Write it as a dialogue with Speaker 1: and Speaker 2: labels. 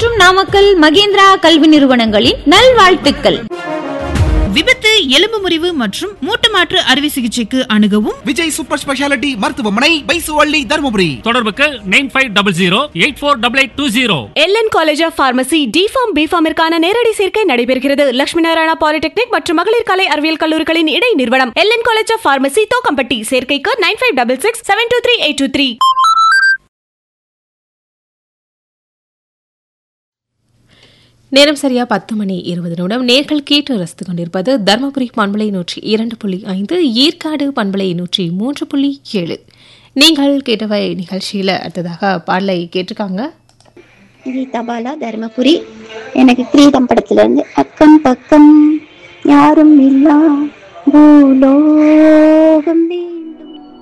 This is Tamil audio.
Speaker 1: மற்றும் நாமக்கல் மகேந்திரா கல்வி நிறுவனங்களின் நல்வாழ்த்துக்கள்
Speaker 2: விபத்து எலும்பு முறிவு மற்றும் மூட்டு மாற்று அறுவை சிகிச்சைக்கு அணுகவும்
Speaker 3: விஜய் சூப்பர் ஸ்பெஷாலிட்டி மருத்துவமனை பைசுவள்ளி தருமபுரி
Speaker 4: தொடர்புக்கு nine five double zero eight four double eight two zero
Speaker 5: LN college of pharmacy D Pharm பிஃபார்மிற்கான நேரடி சேர்க்கை நடைபெறுகிறது லட்சுமி நாராயணா பாலிடெக்னிக் மற்றும் மகளிர் கலை அறிவியல் கல்லூரிகளின் இடை நிறுவனம் LN college of pharmacy Thokkampatti சேர்க்கைக்கு nine five double six seven two three eight two three
Speaker 6: நேரம் சரியா பத்து மணி இருபது நிமிடம் நேர்கள் கேட்டு ரசித்துக் கொண்டிருப்பது தர்மபுரி பண்பலை நூற்றி இரண்டு புள்ளி ஐந்து ஏற்காடு பண்பலை நூற்றி மூன்று புள்ளி ஏழு நீங்கள் கேட்டவை நிகழ்ச்சியில் அடுத்ததாக பாடலை கேட்டிருக்காங்க
Speaker 7: கீதா பாலா தருமபுரி எனக்கு கிரீடம் படத்துல இருந்து அக்கம் பக்கம் யாரும் இல்லா பூலோகம் நீ